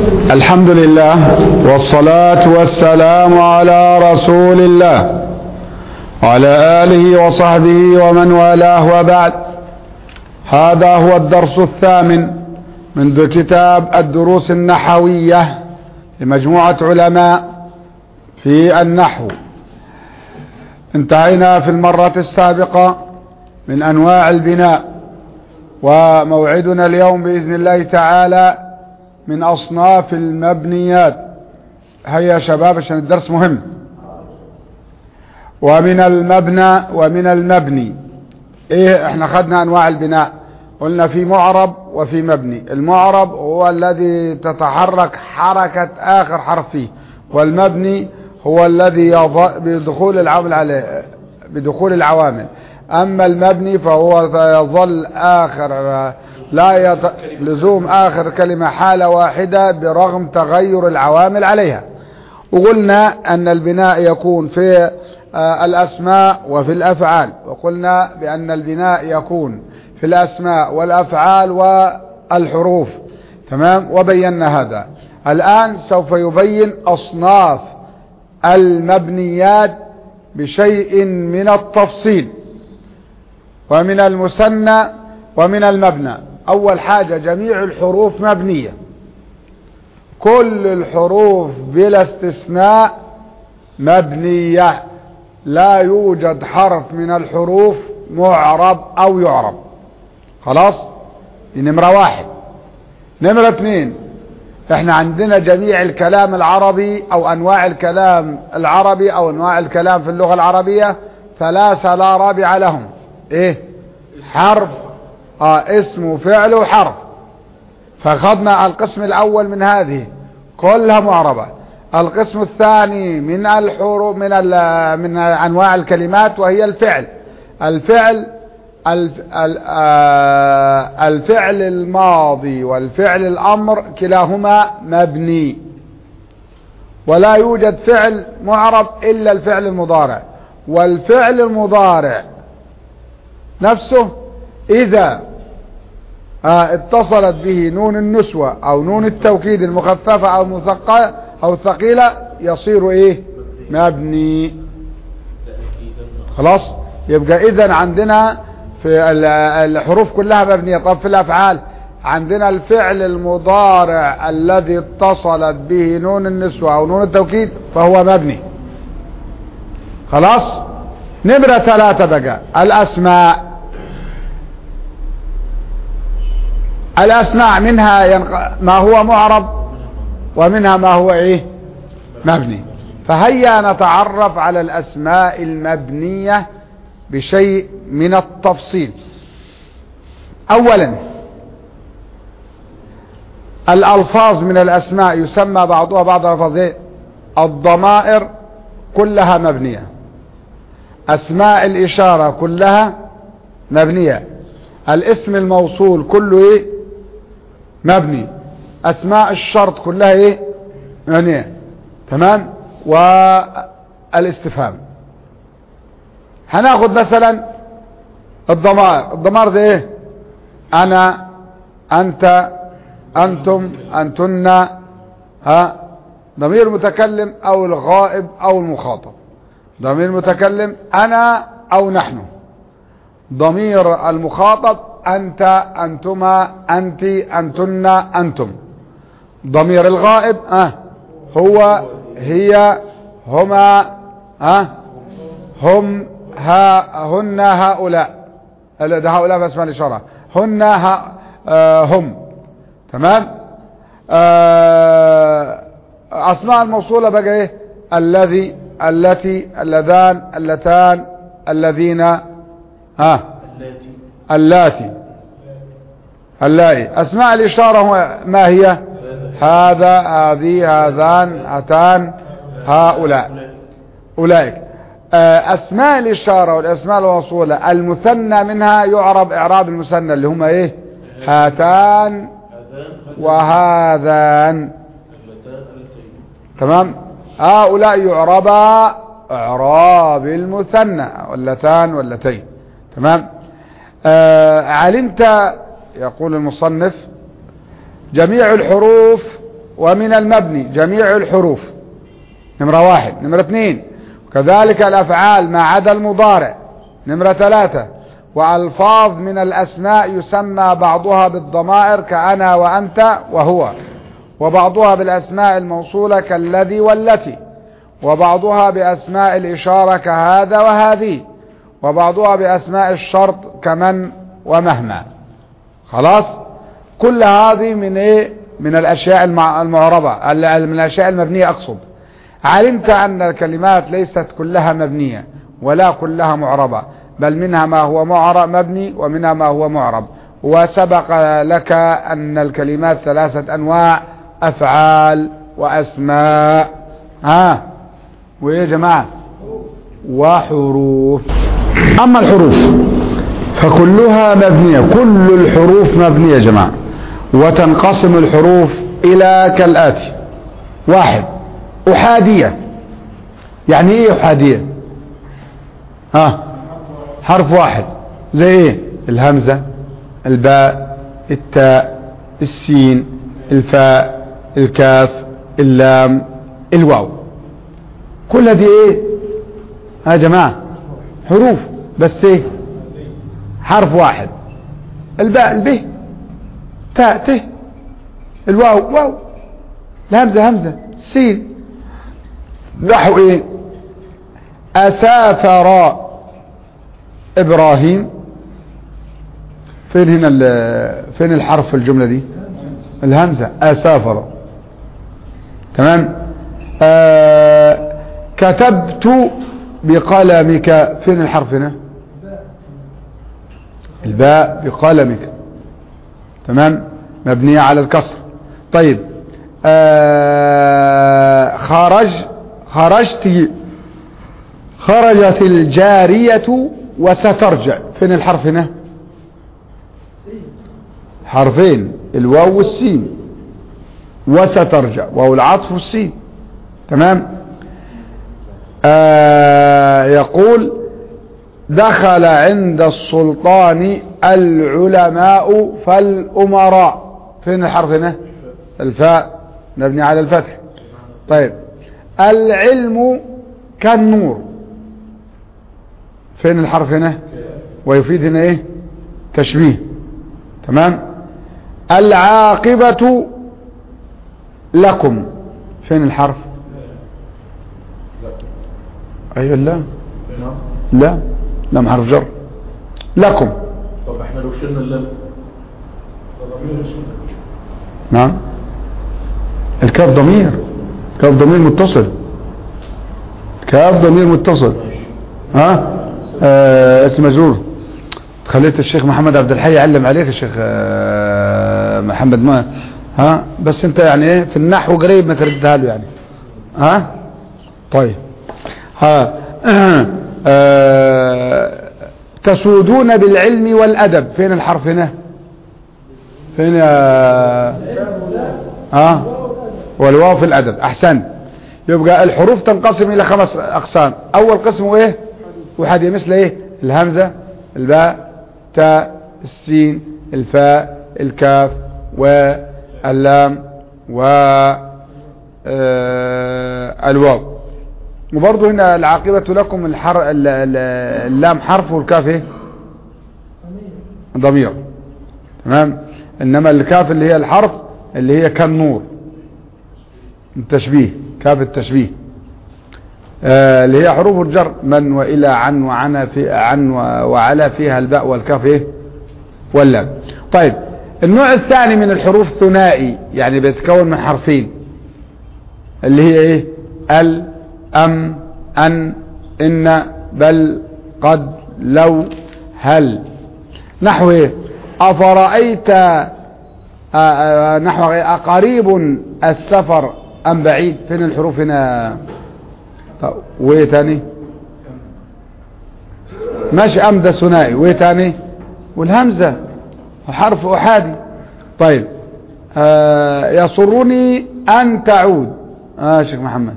الحمد لله والصلاة والسلام على رسول الله وعلى آله وصحبه ومن والاه وبعد هذا هو الدرس الثامن منذ كتاب الدروس النحوية لمجموعة علماء في النحو انتهينا في المرة السابقة من أنواع البناء وموعدنا اليوم بإذن الله تعالى من أصناف المبنيات هيا يا شباب عشان الدرس مهم ومن المبنى ومن المبني ايه احنا خدنا انواع البناء قلنا في معرب وفي مبني المعرب هو الذي تتحرك حركة اخر حرف فيه والمبني هو الذي بدخول العامل عليه بدخول العوامل اما المبني فهو يظل اخر لا يط... لزوم آخر كلمة حالة واحدة برغم تغير العوامل عليها وقلنا أن البناء يكون في الأسماء وفي الأفعال وقلنا بأن البناء يكون في الأسماء والأفعال والحروف تمام وبينا هذا الآن سوف يبين أصناف المبنيات بشيء من التفصيل ومن المثنى ومن المبنى اول حاجة جميع الحروف مبنية كل الحروف بلا استثناء مبنية لا يوجد حرف من الحروف معرب او يعرب خلاص دي نمرة واحد نمرة اثنين احنا عندنا جميع الكلام العربي او انواع الكلام العربي او انواع الكلام في اللغة العربية ثلاثة لا رابع لهم ايه حرف اه اسم وفعل وحرف فاخذنا القسم الاول من هذه كلها معربة القسم الثاني من الحروف من من انواع الكلمات وهي الفعل الفعل الفعل الماضي والفعل الامر كلاهما مبني ولا يوجد فعل معرب الا الفعل المضارع والفعل المضارع نفسه اذا آه اتصلت به نون النسوة او نون التوكيد المخففة او المثقلة او الثقيلة يصير ايه مبني خلاص يبقى اذا عندنا في الحروف كلها مبنية طب في الافعال عندنا الفعل المضارع الذي اتصلت به نون النسوة او نون التوكيد فهو مبني خلاص نمرة ثلاثة بقى الاسماء الاسماء منها ينق... ما هو معرب ومنها ما هو ايه مبني فهيا نتعرف على الاسماء المبنية بشيء من التفصيل اولا الالفاظ من الاسماء يسمى بعضها بعض الالفاظ ايه الضمائر كلها مبنية اسماء الاشارة كلها مبنية الاسم الموصول كله ايه مبني اسماء الشرط كلها ايه مبنية تمام والاستفهام هناخد مثلا الضمائر الضمائر زي ايه انا انت انتم انتن ها ضمير متكلم او الغائب او المخاطب ضمير متكلم انا او نحن ضمير المخاطب انت انتما انت انتن انتم ضمير الغائب اه هو هي هما اه هم ها هن هؤلاء ده هؤلاء في اسماء الاشاره هن ها آه هم تمام آه اسماء الموصوله بقى ايه الذي التي اللذان اللتان الذين ها اللاتي اللائي اسماء الاشاره ما هي هذا هذه هذان هاتان هؤلاء اولئك اسماء الاشاره والاسماء الموصوله المثنى منها يعرب اعراب المثنى اللي هما ايه هاتان وهذان تمام هؤلاء يعربا اعراب المثنى واللتان واللتين تمام آه علمت يقول المصنف جميع الحروف ومن المبني جميع الحروف نمرة واحد نمرة اثنين كذلك الأفعال ما عدا المضارع نمرة ثلاثة وألفاظ من الأسماء يسمى بعضها بالضمائر كأنا وأنت وهو وبعضها بالأسماء الموصولة كالذي والتي وبعضها بأسماء الإشارة كهذا وهذه وبعضها بأسماء الشرط كمن ومهما خلاص كل هذه من ايه من الاشياء المعربة من الاشياء المبنية اقصد علمت ان الكلمات ليست كلها مبنية ولا كلها معربة بل منها ما هو معرب مبني ومنها ما هو معرب وسبق لك ان الكلمات ثلاثة انواع افعال واسماء ها وايه يا جماعة وحروف اما الحروف فكلها مبنية كل الحروف مبنية يا جماعة وتنقسم الحروف الى كالاتي واحد احادية يعني ايه احادية ها حرف واحد زي ايه الهمزة الباء التاء السين الفاء الكاف اللام الواو كل دي ايه ها يا جماعة حروف بس ايه حرف واحد الباء الب تاء ت الواو واو الهمزة همزة سين نحو ايه اسافر ابراهيم فين هنا فين الحرف في الجملة دي الهمزة اسافر تمام آه كتبت بقلمك فين الحرف هنا الباء بقلمك تمام مبنية على الكسر طيب آه خرج خرجت خرجت الجارية وسترجع فين الحرف هنا حرفين الواو والسين وسترجع واو العطف والسين تمام آه يقول دخل عند السلطان العلماء فالأمراء فين الحرف هنا الفاء مبني على الفتح طيب العلم كالنور فين الحرف هنا ويفيد هنا ايه تشبيه تمام العاقبة لكم فين الحرف ايوه لا لا لم حرف جر لكم طب احنا لو شلنا اللام نعم الكاف ضمير كاف ضمير متصل كاف ضمير متصل ها آه اسم مجرور خليت الشيخ محمد عبد الحي يعلم عليك الشيخ آه محمد ما ها بس انت يعني ايه في النحو قريب ما تردها له يعني ها طيب ها آه تسودون بالعلم والأدب فين الحرف هنا فين يا ها والواو في الأدب أحسن يبقى الحروف تنقسم إلى خمس أقسام أول قسم هو إيه وحدي مثل إيه الهمزة الباء تاء السين الفاء الكاف واللام و الواو وبرضه هنا العاقبة لكم الحر... اللام حرف والكاف ايه ضمير تمام انما الكاف اللي هي الحرف اللي هي كالنور التشبيه كاف التشبيه آه اللي هي حروف الجر من والى عن وعنا في عن وعلى فيها الباء والكاف ايه واللام طيب النوع الثاني من الحروف ثنائي يعني بيتكون من حرفين اللي هي ايه ال ام ان ان بل قد لو هل نحو ايه افرأيت نحو اقريب السفر ام بعيد فين الحروف هنا وايه تاني ماشي ام ده ثنائي وايه تاني والهمزة حرف احادي طيب آه يسرني ان تعود اه شيخ محمد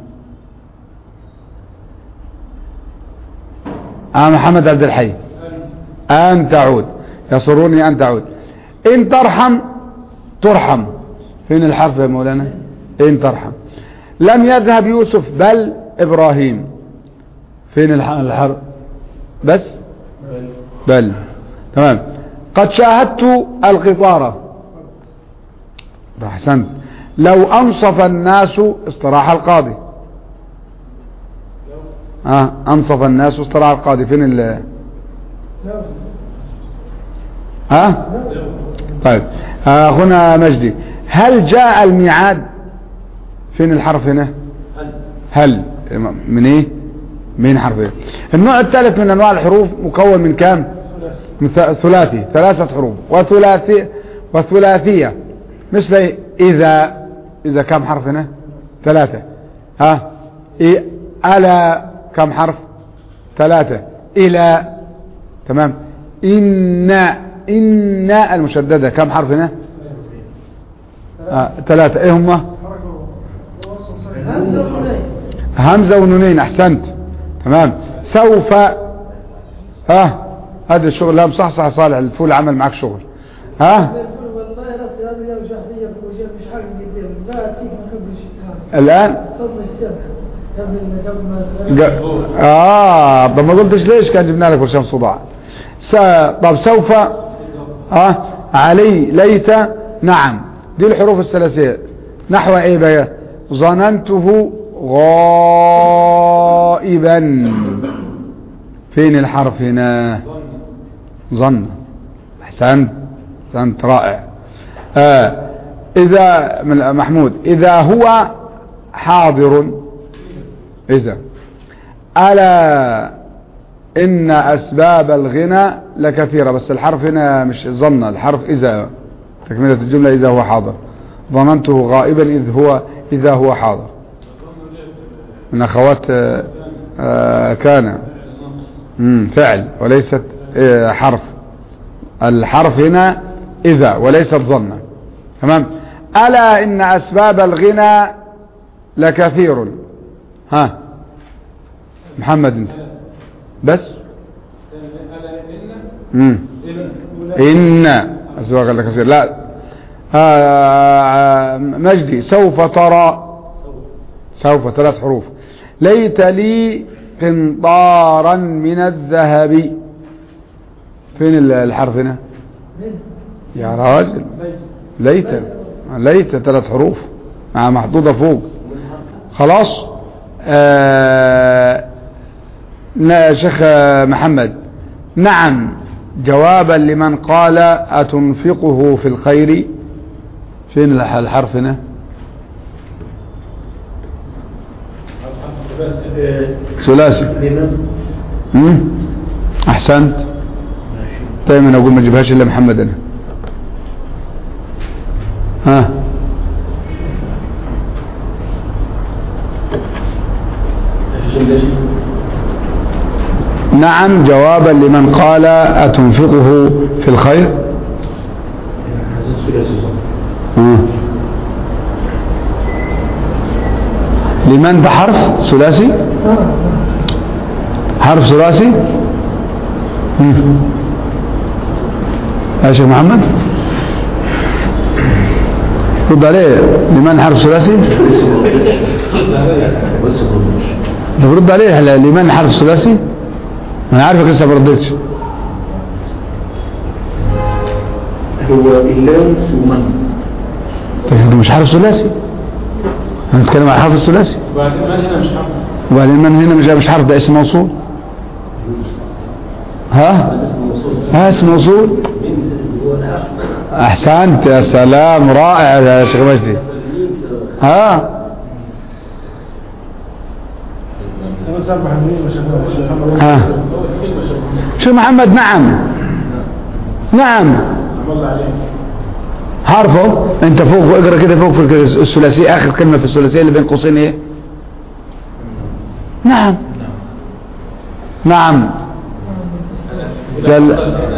اه محمد عبد الحي ان تعود يسرني ان تعود ان ترحم ترحم فين الحرف يا مولانا إن ترحم لم يذهب يوسف بل إبراهيم فين الح- الحرف بس بل تمام قد شاهدت القطارة أحسنت لو أنصف الناس استراح القاضي آه أنصف الناس استراح القاضي فين ال ها طيب آه هنا مجدي هل جاء الميعاد فين الحرف هنا هل من ايه من حرف ايه النوع الثالث من انواع الحروف مكون من كام من ث- ثلاثي ثلاثة حروف وثلاثي وثلاثية مثل إيه؟ اذا اذا كم حرف هنا ثلاثة ها إيه على كم حرف ثلاثة الى تمام إن إن المشددة كم حرف هنا آه ثلاثة ايه هما همزة وحنين همزة ونونين احسنت تمام سوف ها هذا الشغل لا مصحصح صالح الفول عمل معك شغل ها والله لا صيامية وشهرية وجه مش حاجة قدام لا تيجي ما حبش الشيطان الان الصدمة السبع قبل قبل ما ج- اه طب ما قلتش ليش كان جبنا لك برشام صداع س... طب سوف اه علي ليت نعم دي الحروف الثلاثية نحو ايه بقى ظننته غائبا فين الحرف هنا ظن احسنت احسنت رائع آه اذا من محمود اذا هو حاضر إذا ألا إن أسباب الغنى لكثيرة بس الحرف هنا مش ظن الحرف إذا تكملة الجملة إذا هو حاضر ظننته غائبا إذ هو إذا هو حاضر من أخوات آه، آه، كان مم، فعل وليست آه، حرف الحرف هنا إذا وليست ظن تمام ألا إن أسباب الغنى لكثير ها محمد انت بس امم ان اسواق لكثير لا آه مجدي سوف ترى سوف ثلاث حروف ليت لي قنطارا من الذهب فين ال- الحرف هنا يا راجل ليت ليت ثلاث حروف مع محطوطة فوق خلاص آه لا شيخ محمد نعم جوابا لمن قال أتنفقه في الخير فين الح- الحرف هنا ثلاثي مم؟ احسنت دايما اقول ما اجيبهاش الا محمد انا ها نعم جوابا لمن قال أتنفقه في الخير مم. لمن ده حرف ثلاثي حرف ثلاثي مم. يا شيخ محمد رد عليه لمن حرف ثلاثي ده برد عليه هلا لمن حرف ثلاثي انا عارفك لسه ما ردتش هو اللام ومن طيب ده مش حرف ثلاثي هنتكلم عن الحرف الثلاثي وبعدين من هنا مش حرف وبعدين من هنا مش مش حرف ده اسم موصول ها ها اسم موصول احسنت يا سلام رائع يا شيخ مجدي ها ها شو محمد نعم نعم حرفه انت فوق اقرا كده فوق في الثلاثيه اخر كلمه في الثلاثيه اللي بين قوسين ايه نعم نعم قال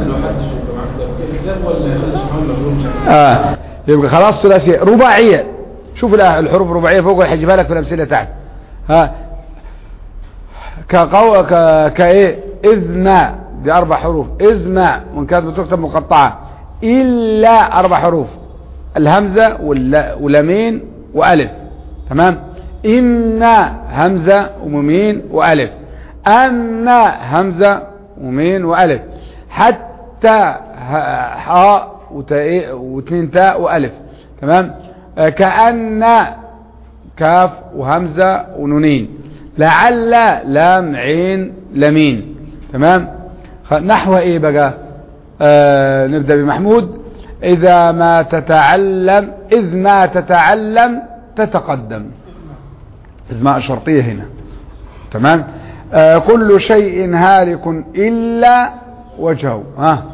اه يبقى خلاص ثلاثيه رباعيه شوف الآ- الحروف الرباعيه فوق هيجيبها لك في الامثله تحت ها كقو ك كايه اذنا دي اربع حروف اذنا وان كانت بتكتب مقطعه الا اربع حروف الهمزه واللا- ولامين والف تمام إن همزة وميم وألف أن همزة وميم وألف حتى ه- حاء وتاء واثنين تاء وألف تمام آه، كأن كاف وهمزة ونونين لعل لام عين لمين تمام خ- نحو ايه بقى آه نبدأ بمحمود اذا ما تتعلم اذ ما تتعلم تتقدم اذ ما شرطية هنا تمام آه كل شيء هالك الا وجهه ها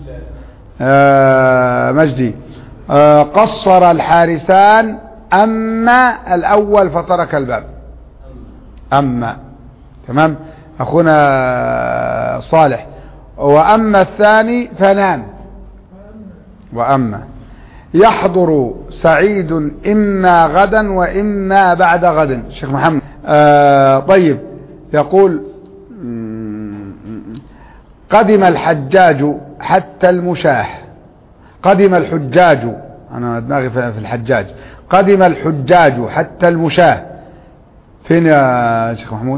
آه مجدي آه قصر الحارسان أما الأول فترك الباب أما تمام أخونا صالح وأما الثاني فنام وأما يحضر سعيد إما غدا وإما بعد غد شيخ محمد آه طيب يقول قدم الحجاج حتى المشاح قدم الحجاج أنا دماغي في في الحجاج قدم الحجاج حتى المشاة فين يا شيخ محمود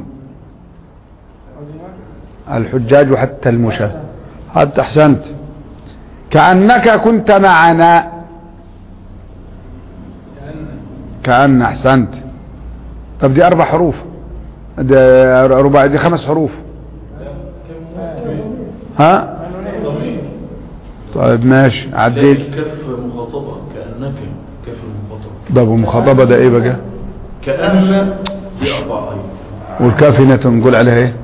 الحجاج حتى المشاة حتى أحسنت كأنك كنت معنا كأن أحسنت طب دي أربع حروف دي ربع دي خمس حروف ها طيب ماشي عديت كف مخاطبة كأنك كف المخاطبة ده ابو مخاطبة ده ايه بقى كأن دي أربع أيضا والكافنة نقول عليها ايه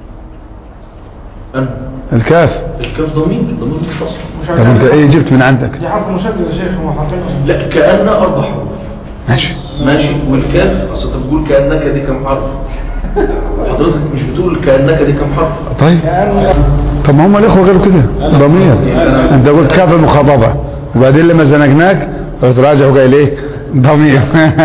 أن الكاف الكاف ضمير ضمير متصل طب انت ايه جبت من عندك دي حرف مشدد يا شيخ هو حرفين لا كأن أربع حروف ماشي ماشي والكاف أصل أنت بتقول كأنك دي كم حرف حضرتك مش بتقول كأنك دي كم حرف طيب طب ما هم الاخوه قالوا كده ضمير انت قلت كاف المخاطبة وبعدين لما زنقناك رحت راجع وقايل ايه ضمير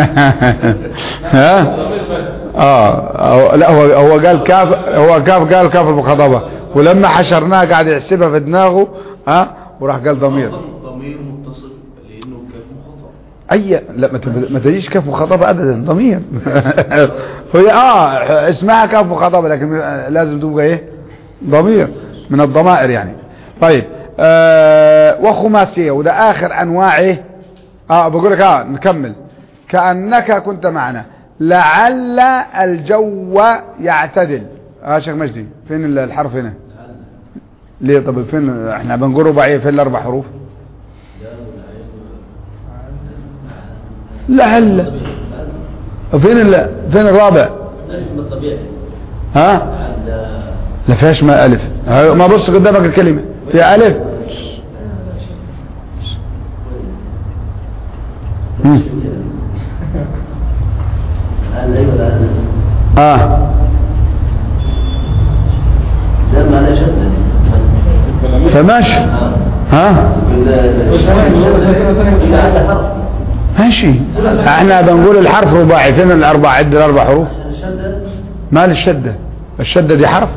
ها اه لا هو هو قال كاف هو كاف قال كاف المخاطبة ولما حشرناه قاعد يحسبها في دماغه ها وراح قال ضمير ضمير متصل لأنه كاف مخاطبة اي لا ما تب- ما تجيش كاف مخاطبه ابدا ضمير هي اه اسمها كاف مخاطبه لكن لازم تبقى ايه ضمير من الضمائر يعني طيب آه وخماسيه وده اخر انواع ايه اه بقول لك اه نكمل كانك كنت معنا لعل الجو يعتدل اه شيخ مجدي فين ال- الحرف هنا ليه طب فين احنا بنقول رباعيه فين الاربع حروف لعل فين ال... فين الرابع ها لا فيهاش ما الف ها، ما بص قدامك الكلمه فيها الف مم. اه فماشي ها ماشي احنا بنقول الحرف رباعي فين الاربع عد الاربع حروف مال الشدة الشدة دي حرف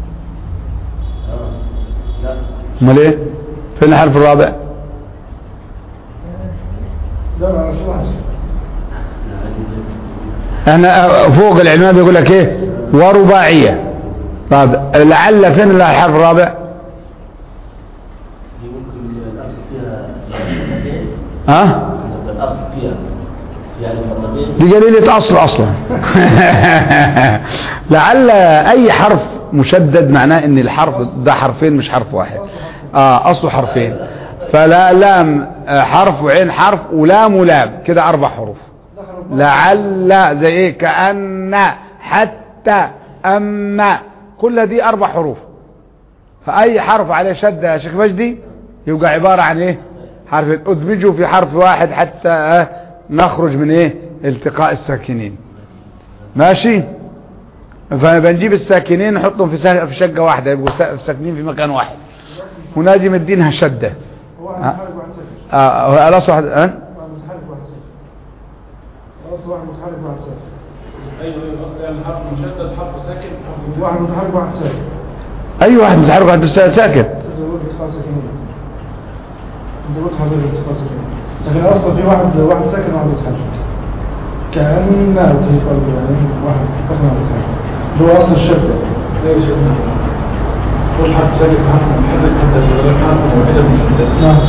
امال ايه فين الحرف الرابع احنا فوق العنوان بيقول لك ايه ورباعية طب لعل فين الحرف الرابع ها دي قليلة اصل اصلا لعل اي حرف مشدد معناه ان الحرف ده حرفين مش حرف واحد اه اصله حرفين فلا لام آه، حرف وعين حرف ولام ولام كده اربع حروف لعل زي ايه كأن حتى اما كل دي اربع حروف فاي حرف عليه شدة يا شيخ مجدي يبقى عبارة عن ايه حرف ادمجه في حرف واحد حتى آه، نخرج من ايه التقاء الساكنين ماشي فبنجيب الساكنين نحطهم في سا- في شقة واحدة يبقوا سا- ساكنين في مكان واحد وناجي مدينها شدة واحد ها؟ متحرك واحد ساكن اه هو الاصل واحد ها؟ واحد متحرك واحد ساكن الاصل واحد متحرك واحد ساكن ايوه ايوه الاصل يعني حرف مشدد حرف ساكن حرف واحد متحرك واحد ساكن اي واحد متحرك واحد بس ساكت انت قلت اتخاذ ساكنين انت قلت حضرتك اتخاذ ساكنين لكن الاصل في واحد واحد ساكن وواحد متحرك كأنه في قلبي يعني واحد استخدم مثلا هو أصل الشدة ليش كل حرف ساكن حرف محدد حتى شغال حرف واحدة مشددة نعم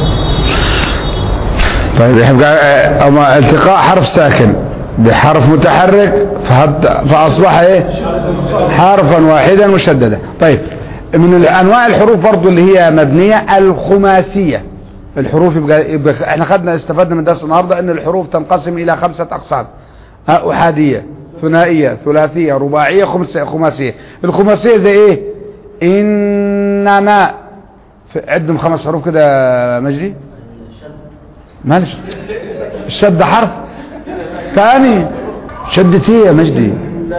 طيب يبقى آه، اما التقاء حرف ساكن بحرف متحرك فهد- فاصبح ايه حرفا واحدا مشددا طيب من انواع الحروف برضو اللي هي مبنية الخماسية الحروف يبقى, يبقى احنا خدنا استفدنا من درس النهاردة ان الحروف تنقسم الى خمسة اقسام ها، احادية ثنائية ثلاثية رباعية خمس- خماسية الخماسية زي ايه انما في- عدهم خمس حروف كده يا مجدي معلش الشد حرف ثاني شدت ايه يا مجدي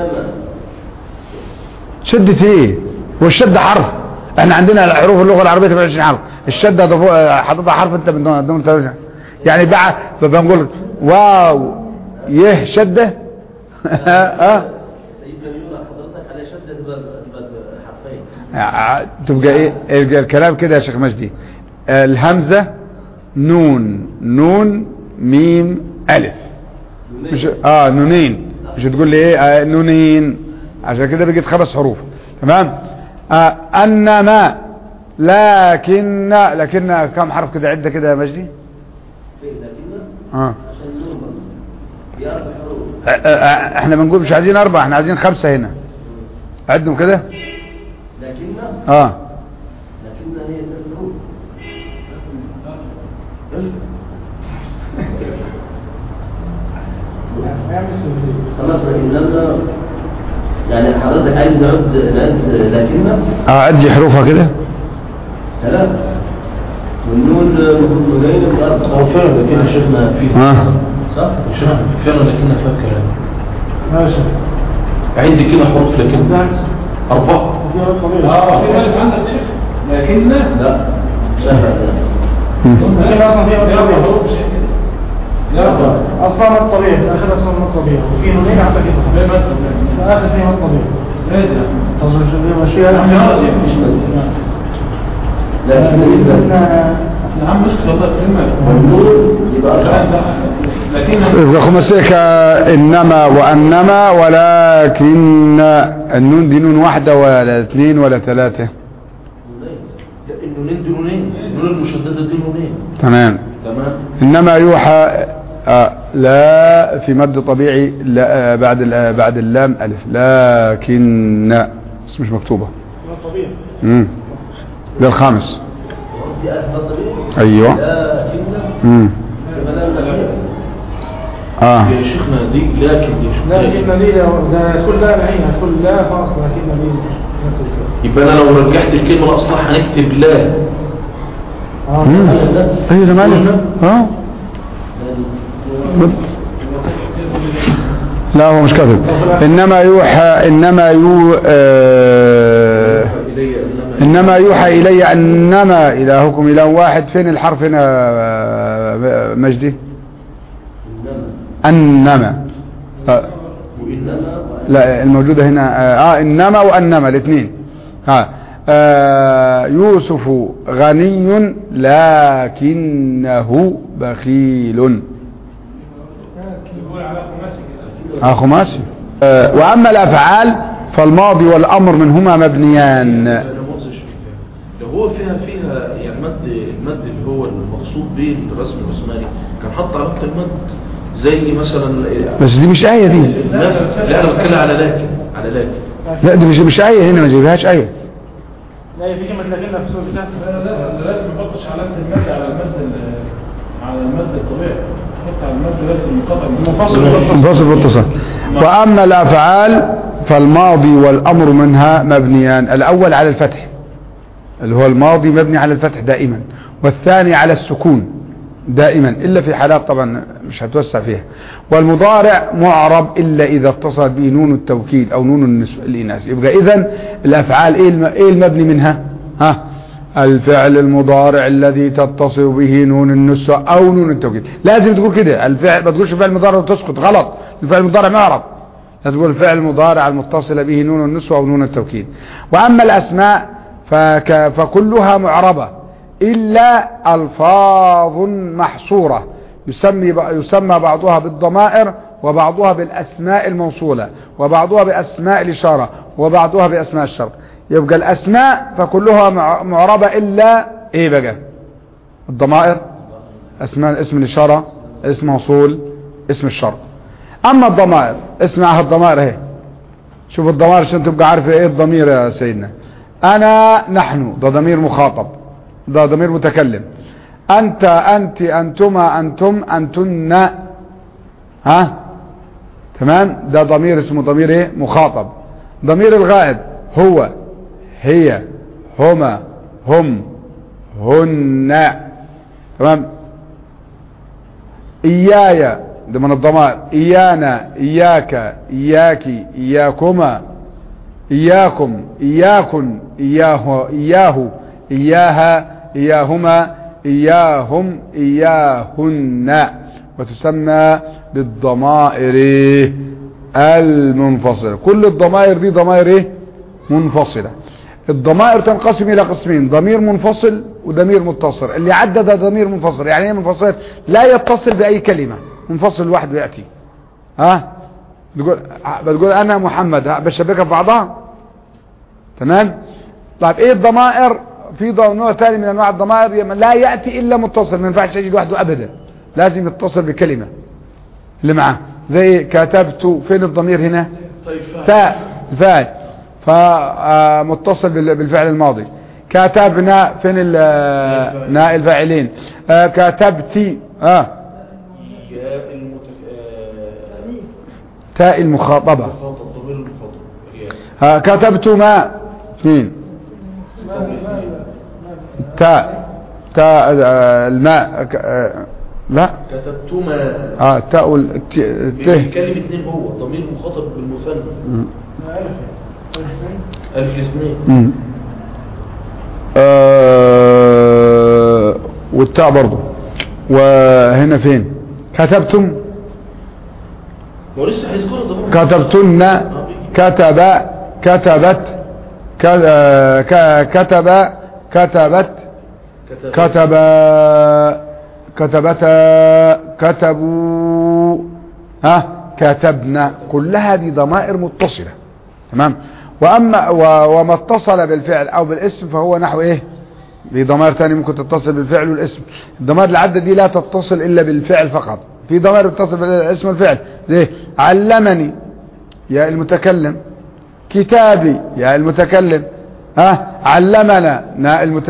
شدت ايه والشد حرف احنا عندنا حروف اللغه العربيه 28 حرف الشد ضفو- حاططها حرف انت من ضمن 28 يعني بعد بنقول واو يه شده اه سيدنا يقول حضرتك على شدة تبقى تبقى حرفين ع- تبقى ايه يبقى الكلام كده يا شيخ مجدي الهمزة نون نون ميم الف مش اه نونين مش تقول لي ايه آه نونين عشان كده بقيت خمس حروف تمام آه انما لكن لكن كم حرف كده عده كده يا مجدي فين لكن اه عشان النون برضه. دي أربع حروف آه، آه، احنا بنقول مش عايزين اربعة احنا عايزين خمسة هنا عدهم كده لكن اه لكن هي ثلاث حروف خلصنا إنما يعني حضرتك عايز نعد نعد لكن اه ادي حروفها كده ثلاثة والنون المفروض نونين وأربعة هو فعلا لكن شفنا فيه اه صح؟ شفنا فعلا لكن فيها كلام ماشي عندي كده حروف لكن أربعة في رد طبيعي اه في مالك عندك شيخ لكن لا شفع مم. لكن اصلا في رد يا طبيعي حروف شيخ كده يا اصلا مد طبيعي الاخر اصلا مد طبيعي وفي نونين عندك ليه كده مادة الاخر فيه مد طبيعي ايه ده تصل ماشيها مش لكن يا عم مشكلة والله كلمة والنون يبقى أربعة لكن يبقى خماسية كإنما وأنما ولكن النون دي نون واحدة ولا اثنين ولا ثلاثة لا النونين دي نونين النون المشددة دي نونين تمام تمام إنما يوحى آه لا في مد طبيعي لا آه بعد ال- آه بعد اللام ألف لكن بس مش مكتوبة مد طبيعي مم. ده الخامس دي ألف طبيعي أيوة لكن مم. يبقى لا لكن آه يا شيخنا دي لكن دي لكن دي لو- ده كل لا العين كل لا فاصل لكن دي يبقى انا لو رجعت الكلمة الاصلح هنكتب لا اه مم. أيوة ده مالك آه لا هو مش كذب إنما يوحى إنما يو آه إلي انما إنما يوحى إلي أنما إلهكم إله واحد فين الحرف هنا آه، مجدي أنما آه، وإنما لا الموجودة هنا آه آه، إنما وأنما الاثنين ها آه يوسف غني لكنه بخيل يقول على خماسي كده ها خماسي آه وأما الأفعال فالماضي والأمر منهما مبنيان انا مؤذي شيخ لو هو فيها فيها يعني مد المد اللي هو المقصود به الرسم العثماني كان حط علامة المد زي مثلا بس دي مش آية دي المد لا انا بتكلم على لكن على لكن لا دي مش مش آية هنا ما جايبهاش آية لا في كلمة لكن في سورة الكهف لا لا لا لازم ما تحطش علامة المد على المد ال- على المد الطبيعي تحط على المد لازم منقطع منفصل منفصل باتصال وأما الأفعال فالماضي والأمر منها مبنيان الأول على الفتح اللي هو الماضي مبني على الفتح دائما والثاني على السكون دائما إلا في حالات طبعا مش هتوسع فيها والمضارع معرب إلا إذا اتصل به نون التوكيد أو نون النس- الإناث يبقى إذن الأفعال إيه الم- إيه المبني منها ها الفعل المضارع الذي تتصل به نون النسوة أو نون التوكيد لازم تقول كده الفعل ما تقولش فعل مضارع وتسقط غلط الفعل المضارع معرب لازم تقول الفعل المضارع المتصل به نون النسوة أو نون التوكيد وأما الأسماء فك فكلها معربة إلا ألفاظ محصورة يسمي يسمى بعضها بالضمائر وبعضها بالأسماء الموصولة وبعضها بأسماء الإشارة وبعضها بأسماء الشرط يبقى الأسماء فكلها مع- معربة إلا إيه بقى الضمائر أسماء اسم الإشارة اسم موصول اسم الشرط أما الضمائر اسمعها الضمائر اهي شوف الضمائر عشان تبقى عارف ايه الضمير يا سيدنا انا نحن ده ضمير مخاطب ده ضمير متكلم انت انت انتما انتم انتن ها تمام ده ضمير اسمه ضمير ايه مخاطب ضمير الغائب هو هي هما هم هن تمام إياي ده من الضمائر إيانا إياك إياكي إياكما إياكم إياكن إياه إياه إياها إياهما إياهم إياهن وتسمى بالضمائر المنفصلة كل الضمائر دي ضمائر إيه؟ منفصلة الضمائر تنقسم إلى قسمين ضمير منفصل وضمير متصل اللي عدى ده ضمير منفصل يعني ايه منفصل لا يتصل بأي كلمة منفصل لوحده يأتي ها بتقول بتقول أنا محمد ها بشبكها في بعضها تمام طيب ايه الضمائر في ض- نوع ثاني من انواع الضمائر يم- لا يأتي الا متصل ما ينفعش يجي لوحده ابدا لازم يتصل بكلمة اللي معاه زي كتبت فين الضمير هنا طيب فاهم. فاء الفاعل فمتصل بالفعل الماضي كتبنا فين ال- ناء الفاعلين آه، كتبتي اه يا المتك... آه، تاء المخاطبة مخاطب ضمير المخاطب آه، يا كتبتما اثنين تاء تاء آه، الماء ك- آه، لا كتبتما اه تاء ال- الت- الت بيتكلم اتنين هو ضمير مخاطب بالمثنى مم. الف الاثنين مم. آه، والتاء برضه وهنا فين كتبتم هو لسه هيذكر ضمير كتبتن كتب كتبت ك- آه، ك- كتب كتبت كتب كتبتا كتبوا ها كتبنا كلها دي ضمائر متصلة تمام واما و- وما اتصل بالفعل او بالاسم فهو نحو ايه بضمائر تاني ممكن تتصل بالفعل والاسم الضمائر العدة دي لا تتصل الا بالفعل فقط في ضمائر تتصل بالاسم والفعل زي علمني يا المتكلم كتابي يا المتكلم ها علمنا نا المت...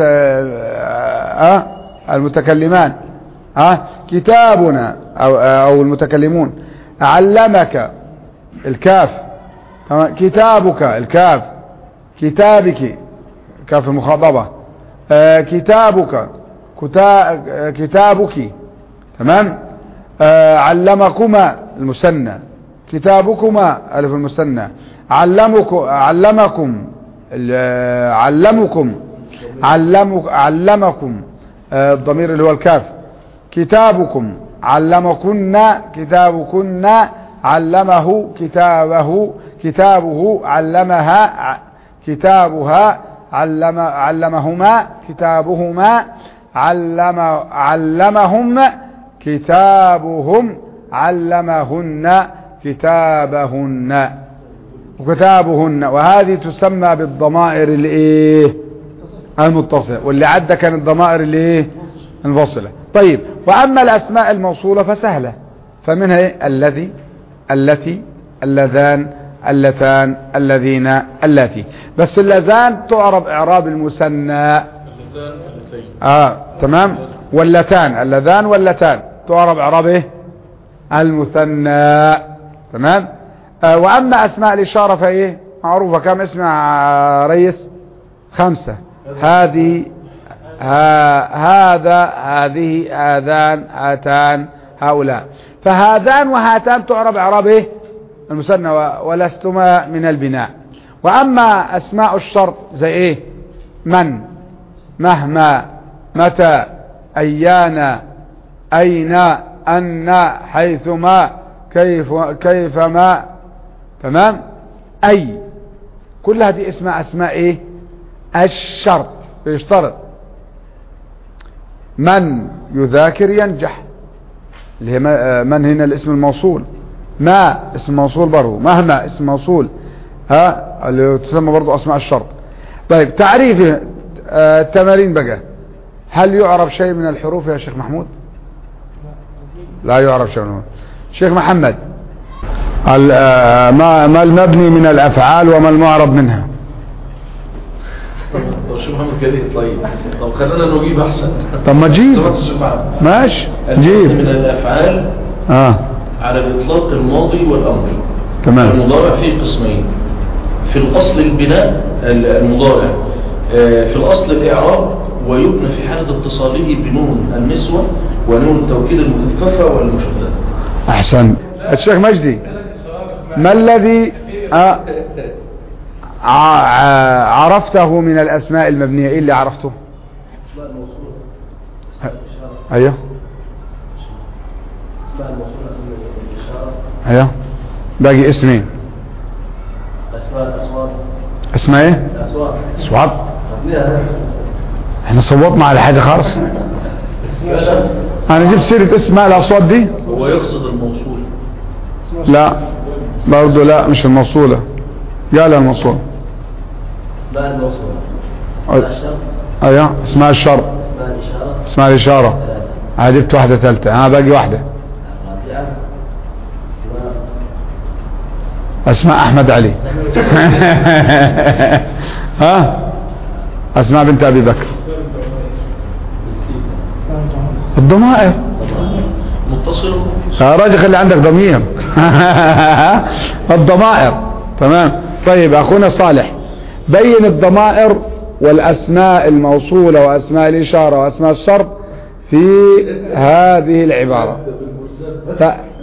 ها المتكلمان ها كتابنا او او المتكلمون علمك الكاف تمام؟ كتابك الكاف كتابك كاف المخاطبة آه كتابك كتا... آه، كتابك تمام آه علمكما المثنى كتابكما ألف المثنى علمك علمكم ال- علمكم علمك علمكم آه، الضمير اللي هو الكاف كتابكم علمكن كتابكن علمه كتابه كتابه علمها ع- كتابها علم علمهما كتابهما علم علمهم كتابهم علمهن كتابهن وكتابهن وهذه تسمى بالضمائر الايه المتصلة واللي عدى كانت الضمائر الايه المنفصلة طيب واما الاسماء الموصولة فسهلة فمنها ايه الذي التي اللذان اللتان الذين اللاتي بس اللذان تعرب اعراب المثنى اللتان اللتين اه تمام واللتان اللذان واللتان تعرب اعراب ايه المثنى تمام آه واما اسماء الاشاره فايه معروفه كم اسم يا ريس خمسه هذه ها هذا هذه هذان هاتان هؤلاء فهذان وهاتان تعرب اعراب ايه المثنى و- ولستما من البناء واما اسماء الشرط زي ايه من مهما متى أيانا أين أن حيثما كيف كيفما تمام أي كل هذه اسماء أسماء إيه الشرط يشترط من يذاكر ينجح اللي هي م- من هنا الاسم الموصول ما اسم موصول برضه مهما اسم موصول ها اللي تسمى برضه اسماء الشرط طيب تعريف آه، التمارين بقى هل يعرف شيء من الحروف يا شيخ محمود لا يعرف شيء من الحروف شيخ محمد ال- آه، ما ما المبني من الافعال وما المعرب منها طب شو محمد كريم طيب طب خلينا نجيب احسن طب ما تجيب سمعت الشيخ محمد ماشي المبني من جيب الافعال اه على الاطلاق الماضي والامر تمام المضارع فيه قسمين في الاصل البناء ال- المضارع آه، في الاصل الاعراب ويبنى في حالة اتصاله بنون النسوة ونون التوكيد المخففة والمشددة احسن الشيخ مجدي ما الذي آه، ع- ع- عرفته من الاسماء المبنيه ايه اللي عرفته اسماء الموصول ايوه اسماء الموصول اسماء الإشارة ايوه باقي اسمين أسماء الأصوات اسمها ايه الأصوات اصوات خدناها احنا صوتنا على حاجه خالص انا جبت سيره اسماء الاصوات دي هو يقصد الموصول لا برضه لا مش الموصوله قال الموصول اسماء الموصول اسماء الشرط ايوه اسماء الشرط اسماء الإشارة اسماء الاشاره ثلاثة انا جبت واحده ثالثه ها باقي واحده الرابعة اسماء اسماء احمد علي ها اسماء بنت ابي بكر الضمائر متصل يا راجل خلي عندك ضمير الضمائر تمام طيب اخونا صالح بين الضمائر والاسماء الموصولة واسماء الاشارة واسماء الشرط في هذه العبارة ف...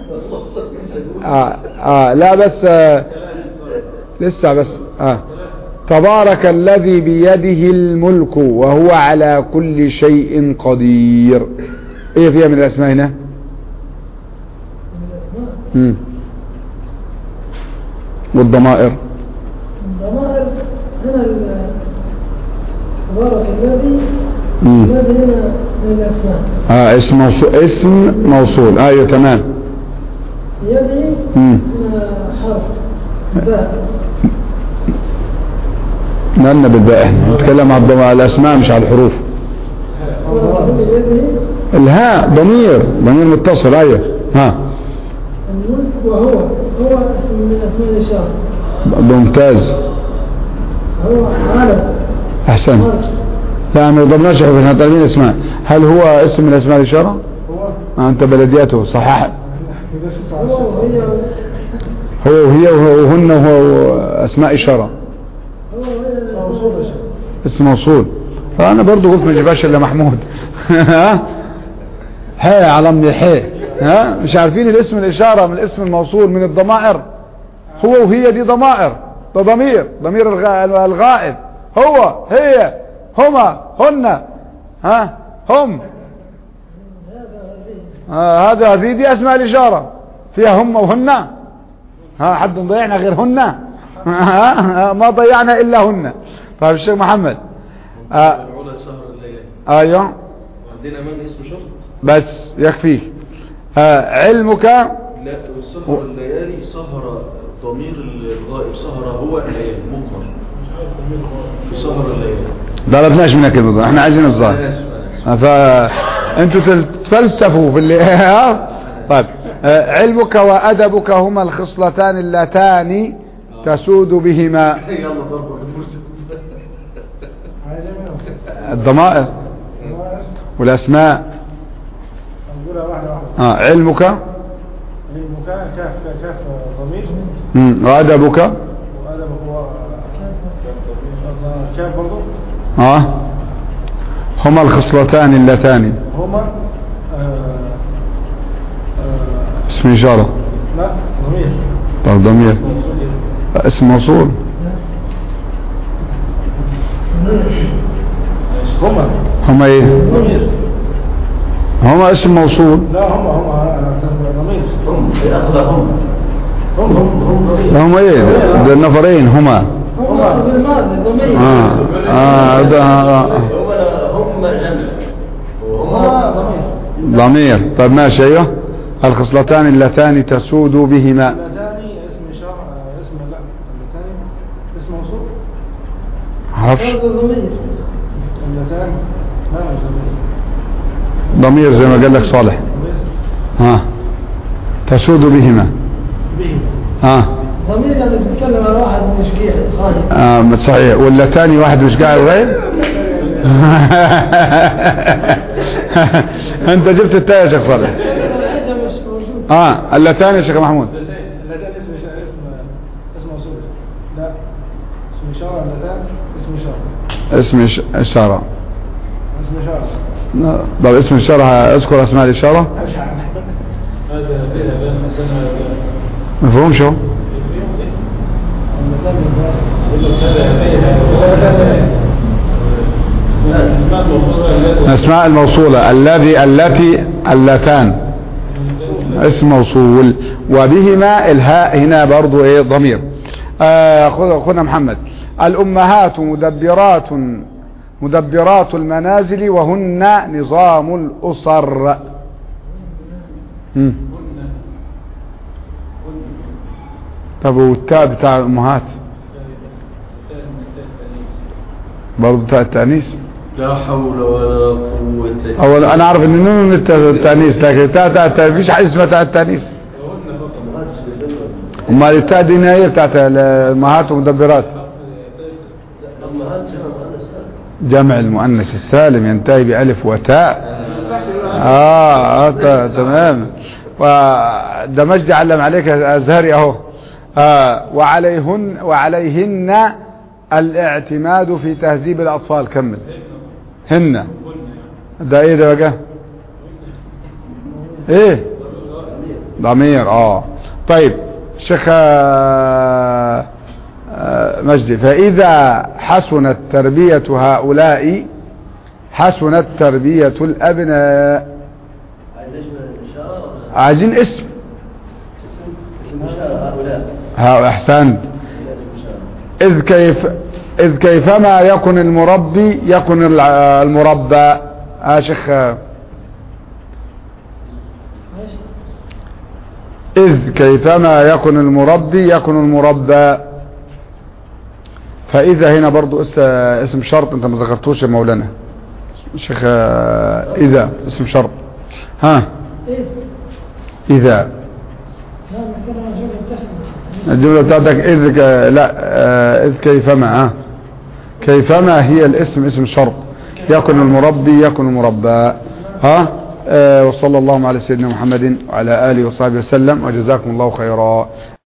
آه آه لا بس آه لسه بس آه تبارك الذي بيده الملك وهو على كل شيء قدير ايه فيها من الاسماء هنا من الأسماء مم. والضمائر الضمائر هنا ال- تبارك الذي مم. الذي هنا من الأسماء اه اسم موصول اسم موصول ايوه تمام يدي مم. هنا حرف باء مالنا بالباقي احنا نتكلم على الضم- على الاسماء مش على الحروف يدي الهاء ضمير ضمير متصل ايوه ها الملك وهو هو اسم من أسماء الإشارة ممتاز هو عالم احسن خارج. لا ما ضمناش احنا احنا طالبين اسماء هل هو اسم من اسماء الاشاره آه انت بلدياته صحح هو وهي هو وهي وهو وهن وهو اسماء اشاره هو وهي اسم موصول انا برضو قلت ما جيبهاش الا محمود ها حي على امي حي ها مش عارفين الاسم الاشاره من الاسم الموصول من الضمائر هو وهي دي ضمائر ده ضمير ضمير الغ- الغائب هو هي هما هن ها هم آه هذا هذه دي اسماء الاشاره فيها هم وهن ها حد ضيعنا غير هن ها ما ضيعنا الا هن طيب الشيخ محمد آه العلا سهر الليالي ايوه وعندنا من اسم شرط بس يكفيك آه علمك لا سهر الليالي سهر ضمير الغائب سهر هو الليالي مضمر في سهر الليالي ضربناش منك الموضوع احنا عايزين انا الظاهر اسف انا اسف فانتوا تتفلسفوا في اللي ها؟ طيب آه، علمك وادبك هما الخصلتان اللتان تسود بهما يلا ضربه في المرسل الضمائر والاسماء نقولها واحدة واحدة آه علمك المكان كاف كاف ضمير مم، وادبك وأدب هو كاف برضه اه هما الخصلتان اللتان هما آه، آه، اسم اشاره لا ضمير طب ضمير موصول إيه؟ اسم موصول هما هما ايه ضمير هما اسم موصول لا هما هما آه، ضمير هم في أصلها هم هم هم هم ضمير هما ايه ده النفرين هما هم بالماضي ضمير اه اه ده آه. هم هم جمع هما وهم ضمير ضمير طيب ماشي ايوه الخصلتان اللتان تسود بهما اللتاني اسم شرع اسم لا اللتاني اسم موصول عرفش هذا ضمير اللتان لا مش ضمير. ضمير زي ما قال لك صالح ها تسود بهما به ها ضمير يعني بتتكلم عن واحد من شقيح خالد آه صحيح واللتاني واحد مش قاعد غير انت جبت التاء يا شيخ صالح العزة مش موجود اه اللتاني يا شيخ محمود اللتان اسم ش- اسم اسم موصول لا اسم شرع اللتان اسم شرع اسم إش- اشاره اسم شرع طب اسم الاشاره اذكر اسماء الاشاره هذا بها بين مثلا مفهوم شو اسماء الموصوله الذي التي اللتان اسم موصول وبهما الهاء هنا برضو ايه ضمير آه خذ- اخونا محمد الامهات مدبرات مدبرات المنازل وهن نظام الاسر مم. طب والتاء بتاع الامهات برضو تاء التانيث لا حول ولا قوة إلا اول انا اعرف ان النون من الت- التانيث لكن تاء تاء التانيث مفيش حاجه اسمها تاء التانيث امال التاء دي هي بتاعت الامهات ومدبرات الأمهات جمع مؤنث سالم. جمع المؤنث السالم ينتهي بألف وتاء آه, آه ت- تمام وده مجدي علم عليك يا أزهري أهو آه وعليهن وعليهن الاعتماد في تهذيب الأطفال كمل هن ده ايه ده بقى ايه ضمير اه طيب شيخ آه، آه، مجدي فإذا حسنت تربية هؤلاء حسنت تربية الأبناء عايز ايش من الإشارة ولا عايزين اسم اسم اسم إشارة هؤلاء ها أحسنت لا اسم إشارة إذ كيف إذ كيفما يكن المربي يكن الع- المربى ها شيخ آه، ماشي إذ كيفما يكن المربي يكن المربى فإذا هنا برضو اس- اسم شرط انت ما ذكرتوش يا مولانا شيخ آه، إذا اسم شرط ها ايه إذا لا نتكلم عن شغل تحت الجملة بتاعتك إذ ك... لا آه، إذ كيفما ها كيفما هي الاسم اسم شرط يكن المربي يكن المربى ها آه، وصلى الله على سيدنا محمد وعلى آله وصحبه وسلم وجزاكم الله خيرا